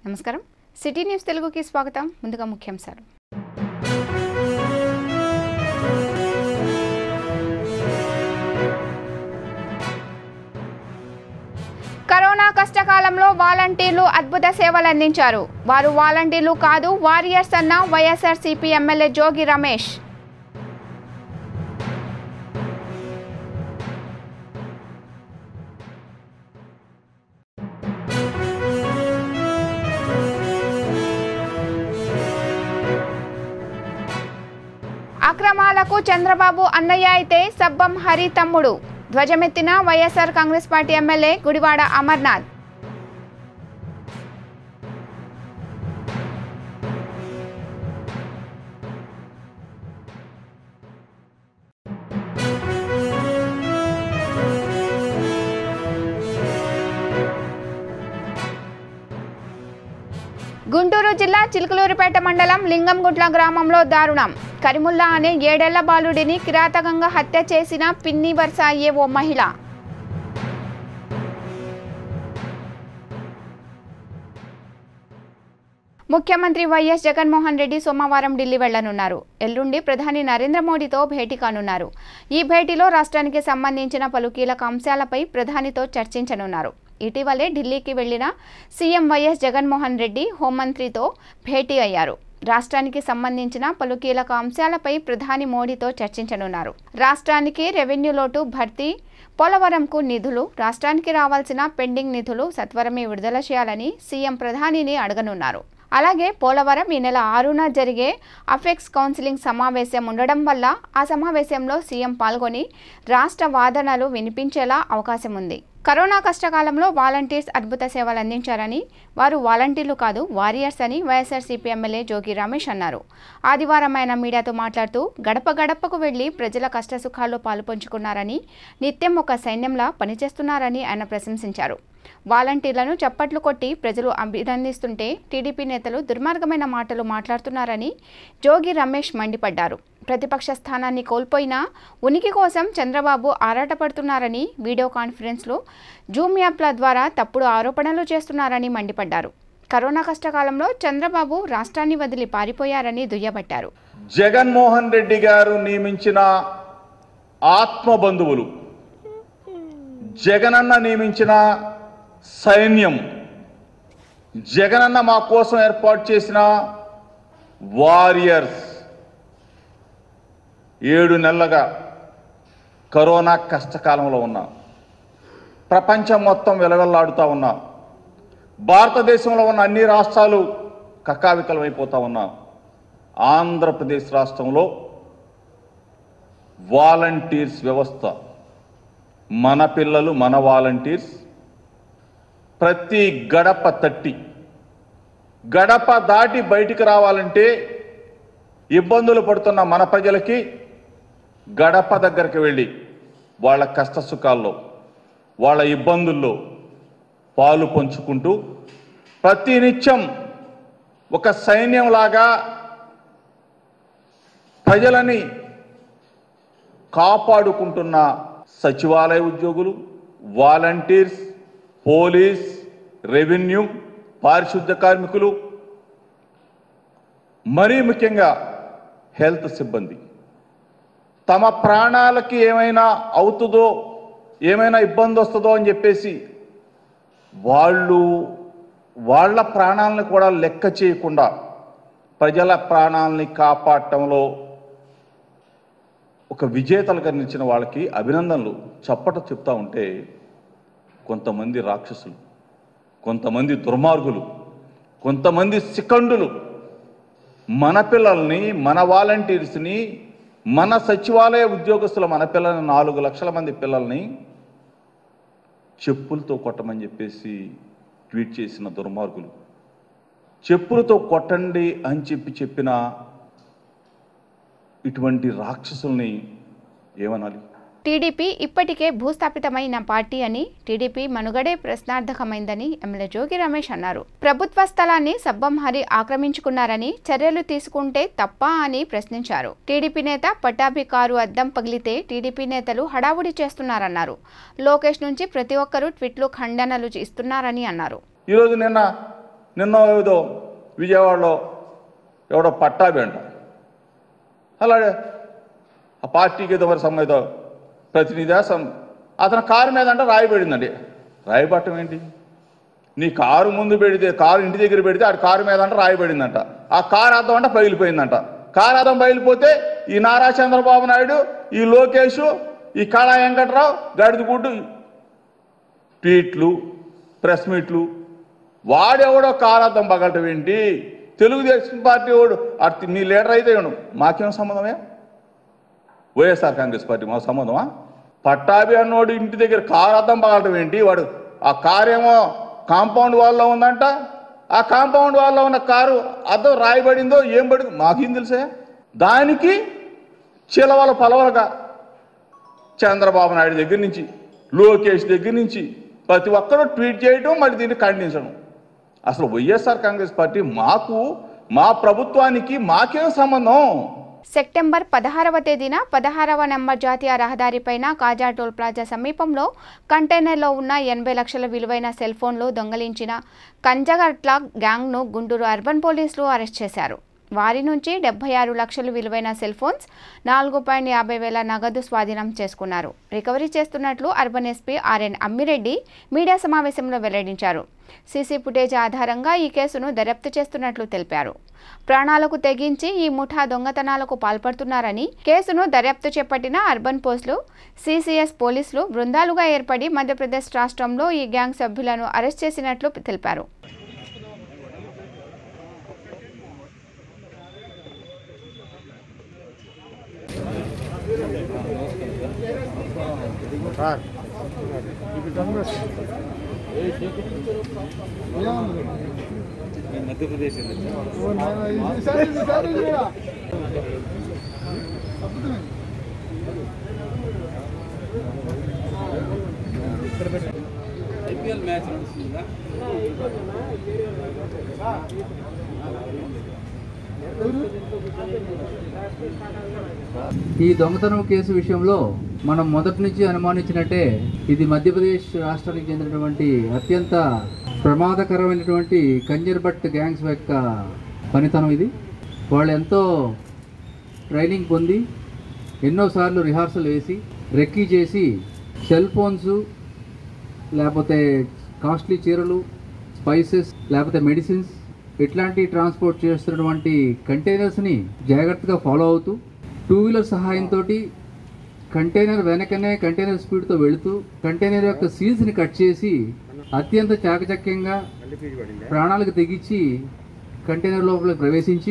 నమస్కారం city news తెలుగుకి స్వాగతం ముందుగా ముఖ్యాంశాలు కరోనా కష్టకాలంలో వాలంటీర్లు అద్భుత సేవలు అందించారు వారు వాలంటీర్లు కాదు వారియర్స్ అన్న YSR CP MLA Jogi Ramesh అక్రమాలకు చంద్రబాబు అన్నయ్య అయితే సబ్బం హరి తమ్ముడు ధ్వజమెత్తిన YSR Congress party MLA Gudivada Amarnath Guntur జిల్లా చిలుకలూరిపేట మండలం లింగంగుట్ల గ్రామంలో దారుణం కరిముల్లా అనే ఏడేళ్ల బాలుడిని కిరాతకంగా హత్య చేసిన పిన్ని వరుస అయ్యే ఓ మహిళ ముఖ్యమంత్రి వైఎస్ జగన్మోహన్ రెడ్డి సోమవారం ఢిల్లీ వెళ్లనున్నారు ఎల్లుండి ప్రధాని నరేంద్ర మోడీతో భేటీ కానున్నారు ఈ భేటీలో రాష్ట్రానికి సంబంధించిన పలు కీలక అంశాలపై ప్రధానితో చర్చించనున్నారు ఇటీవలే ఢిల్లీకి వెళ్లిన సీఎం వైఎస్ జగన్మోహన్ రెడ్డి హోంమంత్రితో భేటీ అయ్యారు రాష్ట్రానికి సంబంధించిన పలు కీలక అంశాలపై ప్రధాని మోడీతో చర్చించనున్నారు రాష్ట్రానికి రెవెన్యూ లోటు భర్తీ పోలవరంకు నిధులు రాష్ట్రానికి రావాల్సిన పెండింగ్ నిధులు సత్వరమే విడుదల చేయాలని సీఎం ప్రధానిని అడగనున్నారు అలాగే పోలవరం ఈ నెల ఆరున జరిగే అఫెక్స్ కౌన్సిలింగ్ సమావేశం ఉండడం వల్ల ఆ సమావేశంలో సీఎం పాల్గొని రాష్ట్ర వాదనలు వినిపించేలా అవకాశం ఉంది కరోనా కష్టకాలంలో వాలంటీర్స్ అద్భుత సేవలు అందించారని వారు వాలంటీర్లు కాదు వారియర్స్ అని వైఎస్ఆర్సీపీ ఎమ్మెల్యే జోగి రమేష్ అన్నారు ఆదివారం ఆయన మీడియాతో మాట్లాడుతూ గడప గడపకు వెళ్లి ప్రజల కష్టసుఖాల్లో పాలుపంచుకున్నారని నిత్యం ఒక సైన్యంలా పనిచేస్తున్నారని ఆయన ప్రశంసించారు వాలంటీర్లను చప్పట్లు కొట్టి ప్రజలు అభినందిస్తుంటే టీడీపీ నేతలు దుర్మార్గమైన మాటలు మాట్లాడుతున్నారని జోగి రమేష్ మండిపడ్డారు ప్రతిపక్ష స్థానాన్ని కోల్పోయినా ఉనికి కోసం చంద్రబాబు ఆరాటపడుతున్నారని వీడియో కాన్ఫరెన్స్లో జూమ్ యాప్ల ద్వారా తప్పుడు ఆరోపణలు చేస్తున్నారని మండిపడ్డారు కరోనా కష్టకాలంలో చంద్రబాబు రాష్ట్రాన్ని వదిలి పారిపోయారని దుయ్యబట్టారు జగన్మోహన్ రెడ్డి గారు నియమించిన ఆత్మ బంధువులు జగనన్న నియమించిన సైన్యం జగనన్న మా కోసం ఏర్పాటు చేసిన వారియర్స్ ఏడు నెలలుగా కరోనా కష్టకాలంలో ఉన్నాం ప్రపంచం మొత్తం వెలవెల్లాడుతూ ఉన్నాం భారతదేశంలో ఉన్న అన్ని రాష్ట్రాలు కక్కావికలమైపోతా ఉన్నాం ఆంధ్రప్రదేశ్ రాష్ట్రంలో వాలంటీర్స్ వ్యవస్థ మన పిల్లలు మన వాలంటీర్స్ ప్రతి గడప తట్టి గడప దాటి బయటికి రావాలంటే ఇబ్బందులు పడుతున్న మన ప్రజలకి గడప దగ్గరికి వెళ్ళి వాళ్ళ కష్ట సుఖాల్లో వాళ్ళ ఇబ్బందుల్లో పాలు పంచుకుంటూ ప్రతినిత్యం ఒక సైన్యంలాగా ప్రజలని కాపాడుకుంటున్న సచివాలయ ఉద్యోగులు వాలంటీర్స్ పోలీస్ రెవెన్యూ పారిశుద్ధ్య కార్మికులు మరీ ముఖ్యంగా హెల్త్ సిబ్బంది తమ ప్రాణాలకి ఏమైనా అవుతుందో ఏమైనా ఇబ్బంది వస్తుందో అని చెప్పేసి వాళ్ళు వాళ్ళ ప్రాణాలను కూడా లెక్క చేయకుండా ప్రజల ప్రాణాలని కాపాడటంలో ఒక విజేతలుగా నిలిచిన వాళ్ళకి అభినందనలు చప్పట చెప్తా ఉంటే కొంతమంది రాక్షసులు కొంతమంది దుర్మార్గులు కొంతమంది సికండులు మన పిల్లల్ని మన వాలంటీర్స్ని మన సచివాలయ ఉద్యోగస్తుల మన పిల్లల్ని నాలుగు లక్షల మంది పిల్లల్ని చెప్పులతో కొట్టమని చెప్పేసి ట్వీట్ చేసిన దుర్మార్గులు చెప్పులతో కొట్టండి అని చెప్పి చెప్పిన ఇటువంటి రాక్షసుల్ని ఏమనాలి టీడీపీ ఇప్పటికే భూస్థాపితమైన పార్టీ అని టీడీపీ మనుగడే ప్రశ్నార్థకమైందని ఎమ్మెల్యే జోగి రమేష్ అన్నారు ప్రభుత్వ స్థలాన్ని సబ్బం హరి ఆక్రమించుకున్నారని చర్యలు తీసుకుంటే తప్ప అని ప్రశ్నించారు టీడీపీ నేత పట్టాభి కారు అద్దం పగిలితే టీడీపీ నేతలు హడావుడి చేస్తున్నారన్నారు లోకేష్ నుంచి ప్రతి ఒక్కరూ ట్వీట్లు ఖండనలు ఇస్తున్నారని అన్నారు ఈరోజు నిన్న నిన్న ఏదో విజయవాడలో ఎవడో పట్టాభి అంట అలాగే ఆ పార్టీకి ఏదో మరి సమ్ ఏదో ప్రతినిధి సమ్ అతని కారు మీద అంట రాయబడిందండి రాయబట్టం ఏంటి నీ కారు ముందు పెడితే కారు ఇంటి దగ్గర పెడితే ఆడి కారు మీద అంట రాయబడిందంట ఆ కారు అద్దం అంట పగిలిపోయిందంట కారు అద్దం పగిలిపోతే ఈ నారా చంద్రబాబు నాయుడు ఈ లోకేష్ ఈ కళా వెంకట్రావు గడిదిగుడ్డు ట్వీట్లు ప్రెస్ మీట్లు వాడెవడో కారార్థం పగలటం ఏంటి తెలుగుదేశం పార్టీ వాడు అటు నీ లీడర్ అయితే ఇవ్వను మాకేం సంబంధమే వైఎస్ఆర్ కాంగ్రెస్ పార్టీ మా సంబంధమా పట్టాభి అన్నోడు ఇంటి దగ్గర కారు అద్దం పగలటం ఏంటి వాడు ఆ కారు ఏమో కాంపౌండ్ వాళ్ళలో ఉందంట ఆ కాంపౌండ్ వాళ్ళలో ఉన్న కారు అద్దం రాయబడిందో ఏం పడిందో మాకేం తెలుసే దానికి చిలవల పలవలుగా చంద్రబాబు నాయుడు దగ్గర నుంచి లోకేష్ దగ్గర నుంచి ప్రతి ఒక్కరూ ట్వీట్ చేయడం మళ్ళీ దీన్ని ఖండించడం అసలు వైఎస్ఆర్ కాంగ్రెస్ పార్టీ మాకు మా ప్రభుత్వానికి మాకేం సంబంధం సెప్టెంబర్ పదహారవ తేదీన పదహారవ నంబర్ జాతీయ రహదారిపైన కాజా టోల్ ప్లాజా సమీపంలో కంటైనర్లో ఉన్న ఎనభై లక్షల విలువైన సెల్ ఫోన్లు దొంగలించిన కంజగట్ల గ్యాంగ్ను గుంటూరు అర్బన్ పోలీసులు అరెస్ట్ చేశారు వారి నుంచి డెబ్బై ఆరు లక్షలు విలువైన సెల్ ఫోన్స్ నాలుగు పాయింట్ యాభై వేల నగదు స్వాధీనం చేసుకున్నారు రికవరీ చేస్తున్నట్లు urban SP RN Ammireddy media సమావేశంలో వెల్లడించారు సీసీ ఫుటేజ్ ఆధారంగా ఈ కేసును దర్యాప్తు చేస్తున్నట్లు తెలిపారు ప్రాణాలకు తెగించి ఈ ముఠా దొంగతనాలకు పాల్పడుతున్నారని కేసును దర్యాప్తు చేపట్టిన అర్బన్ పోస్టులు సిసిఎస్ పోలీసులు బృందాలుగా ఏర్పడి మధ్యప్రదేశ్ రాష్ట్రంలో ఈ గ్యాంగ్ సభ్యులను అరెస్ట్ చేసినట్లు తెలిపారు ఐపీఎల్ మ్యాచ్ నడుస్తుందా ఈ దొంగతనం కేసు విషయంలో మనం మొదటి నుంచి అనుమానించినట్టే ఇది మధ్యప్రదేశ్ రాష్ట్రానికి చెందినటువంటి అత్యంత ప్రమాదకరమైనటువంటి కంజర్ భట్ గ్యాంగ్స్ యొక్క పనితనం ఇది వాళ్ళు ఎంతో ట్రైనింగ్ పొంది ఎన్నోసార్లు రిహార్సల్ వేసి రెక్కీ చేసి సెల్ ఫోన్స్ లేకపోతే కాస్ట్లీ చీరలు స్పైసెస్ లేకపోతే మెడిసిన్స్ ఇట్లాంటి ట్రాన్స్పోర్ట్ చేస్తున్నటువంటి కంటైనర్స్ని జాగ్రత్తగా ఫాలో అవుతూ టూ వీలర్ సహాయంతో కంటైనర్ వెనకనే కంటైనర్ స్పీడ్తో వెళుతూ కంటైనర్ యొక్క సీల్స్ని కట్ చేసి అత్యంత చాకచక్యంగా ప్రాణాలకు తెగించి కంటైనర్ లోపల ప్రవేశించి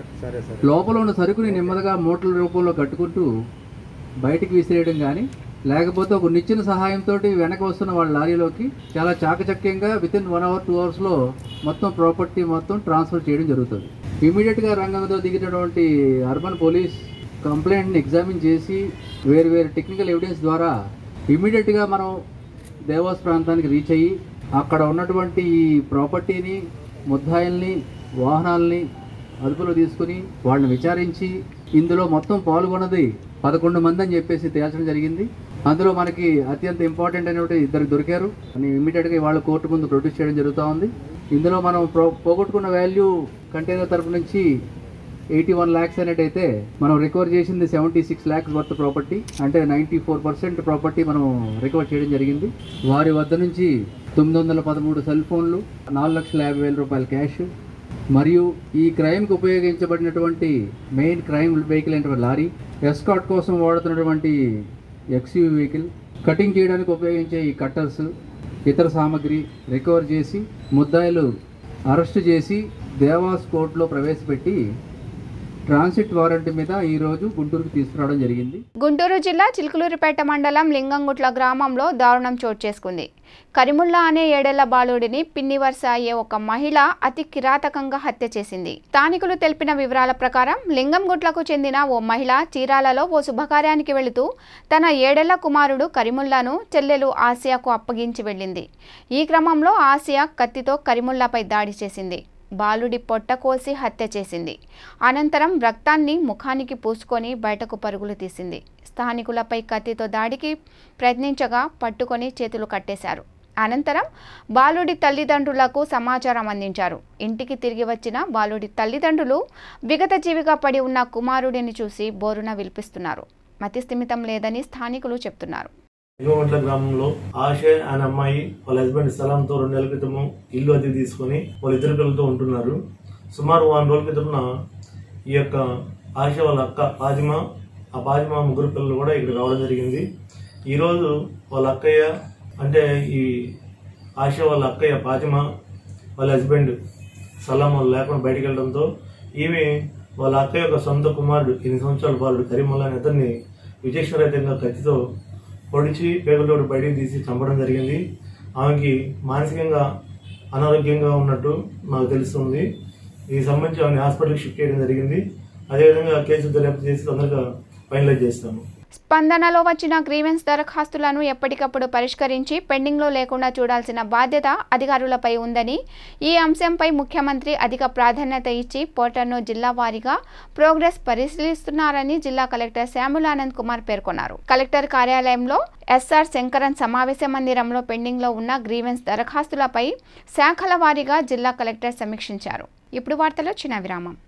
లోపల ఉన్న సరుకుని నెమ్మదిగా మూటల రూపంలో కట్టుకుంటూ బయటికి విసిరేయడం కానీ లేకపోతే ఒక నిచ్చెన సహాయంతో వెనక వస్తున్న వాళ్ళ లారీలోకి చాలా చాకచక్యంగా within one hour two అవర్స్లో మొత్తం ప్రాపర్టీ మొత్తం ట్రాన్స్ఫర్ చేయడం జరుగుతుంది ఇమీడియట్గా రంగంలో దిగినటువంటి అర్బన్ పోలీస్ కంప్లైంట్ని ఎగ్జామిన్ చేసి వేరు వేరు టెక్నికల్ ఎవిడెన్స్ ద్వారా ఇమీడియట్గా మనం దేవాస్ ప్రాంతానికి రీచ్ అయ్యి అక్కడ ఉన్నటువంటి ఈ ప్రాపర్టీని ముద్దాయిల్ని వాహనాల్ని అదుపులో తీసుకుని వాళ్ళని విచారించి ఇందులో మొత్తం పాల్గొన్నది పదకొండు మంది అని చెప్పేసి తేల్చడం జరిగింది అందులో మనకి అత్యంత ఇంపార్టెంట్ అయినటువంటి ఇద్దరు దొరికారు అని ఇమీడియట్గా వాళ్ళ కోర్టు ముందు ప్రొడ్యూస్ చేయడం జరుగుతూ ఉంది ఇందులో మనం ప్రో- పోగొట్టుకున్న వాల్యూ కంటైనర్ తరపు నుంచి ఎయిటీ వన్ ల్యాక్స్ అనేటైతే మనం రికవర్ చేసింది seventy six lakhs worth property అంటే నైంటీ ఫోర్ పర్సెంట్ ప్రాపర్టీ మనం రికవర్ చేయడం జరిగింది వారి వద్ద నుంచి తొమ్మిది వందల పదమూడు సెల్ ఫోన్లు నాలుగు లక్షల యాభై వేల రూపాయల క్యాష్ మరియు ఈ క్రైమ్కి ఉపయోగించబడినటువంటి మెయిన్ క్రైమ్ వెహికల్ అయినటువంటి లారీ ఎస్కాట్ కోసం వాడుతున్నటువంటి ఎక్స్యూవీ వెహికల్ కటింగ్ చేయడానికి ఉపయోగించే ఈ కట్టర్స్ ఇతర సామాగ్రి రికవర్ చేసి ముద్దాయిలు అరెస్ట్ చేసి దేవాస్ కోర్టులో ప్రవేశపెట్టి ట్రాన్సిట్ వారెంట్ మీద ఈరోజు గుంటూరుకు తీసుకురావడం జరిగింది గుంటూరు జిల్లా చిలుకలూరిపేట మండలం లింగంగుట్ల గ్రామంలో దారుణం చోటు చేసుకుంది కరిముల్లా అనే ఏడేళ్ల బాలుడిని పిన్ని వరుస అయ్యే ఒక మహిళ అతి కిరాతకంగా హత్య చేసింది స్థానికులు తెలిపిన వివరాల ప్రకారం లింగంగుట్లకు చెందిన ఓ మహిళ చీరాలలో ఓ శుభకార్యానికి వెళుతూ తన ఏడేళ్ల కుమారుడు కరిముల్లాను చెల్లెలు ఆసియాకు అప్పగించి వెళ్ళింది ఈ క్రమంలో ఆసియా కత్తితో కరిముల్లాపై దాడి చేసింది బాలుడి పొట్ట కోసి హత్య చేసింది అనంతరం రక్తాన్ని ముఖానికి పూసుకొని బయటకు పరుగులు తీసింది స్థానికులపై కత్తితో దాడికి ప్రయత్నించగా పట్టుకొని చేతులు కట్టేశారు అనంతరం బాలుడి తల్లిదండ్రులకు సమాచారం అందించారు ఇంటికి తిరిగి వచ్చిన బాలుడి తల్లిదండ్రులు విగతజీవిగా పడి ఉన్న కుమారుడిని చూసి బోరున విలిపిస్తున్నారు మతిస్థిమితం లేదని స్థానికులు చెప్తున్నారు ఎగుమట్ల గ్రామంలో ఆశే అనే అమ్మాయి వాళ్ళ హస్బెండ్ స్థలంతో రెండు నెలల క్రితము ఇల్లు అద్దె తీసుకొని వాళ్ళ ఇద్దరు పిల్లలతో ఉంటున్నారు సుమారు వారం రోజుల క్రితమున ఈ యొక్క ఆశ వాళ్ళ అక్క పాజిమ ఆ పాజిమ ముగ్గురు పిల్లలు కూడా ఇక్కడ రావడం జరిగింది ఈరోజు వాళ్ళ అక్కయ్య అంటే ఈ ఆశ వాళ్ళ అక్కయ్య పాజిమ వాళ్ళ హస్బెండ్ సలాం వాళ్ళు లేకుండా బయటికి వెళ్ళడంతో ఈమె వాళ్ళ అక్కయ్య యొక్క సొంత కుమారుడు ఎనిమిది సంవత్సరాల బాలుడు కరీముల్లా అనే అతన్ని విచక్షణరహితంగా కత్తితో పొడిచి పేగులోడు బయటికి తీసి చంపడం జరిగింది ఆమెకి మానసికంగా అనారోగ్యంగా ఉన్నట్టు నాకు తెలుస్తుంది దీనికి సంబంధించి ఆమె హాస్పిటల్కి షిఫ్ట్ చేయడం జరిగింది అదేవిధంగా కేసు దర్యాప్తు చేసి తొందరగా ఫైనలైజ్ చేస్తాము స్పందనలో వచ్చిన గ్రీవెన్స్ దరఖాస్తులను ఎప్పటికప్పుడు పరిష్కరించి పెండింగ్లో లేకుండా చూడాల్సిన బాధ్యత అధికారులపై ఉందని ఈ అంశంపై ముఖ్యమంత్రి అధిక ప్రాధాన్యత ఇచ్చి పోర్టర్ను జిల్లా వారీగా ప్రోగ్రెస్ పరిశీలిస్తున్నారని జిల్లా కలెక్టర్ శ్యాములానంద్ కుమార్ పేర్కొన్నారు కలెక్టర్ కార్యాలయంలో ఎస్ఆర్ శంకరన్ సమావేశ మందిరంలో పెండింగ్లో ఉన్న గ్రీవెన్స్ దరఖాస్తులపై శాఖల వారీగా జిల్లా కలెక్టర్ సమీక్షించారు ఇప్పుడు వార్తలో చిన్న విరామం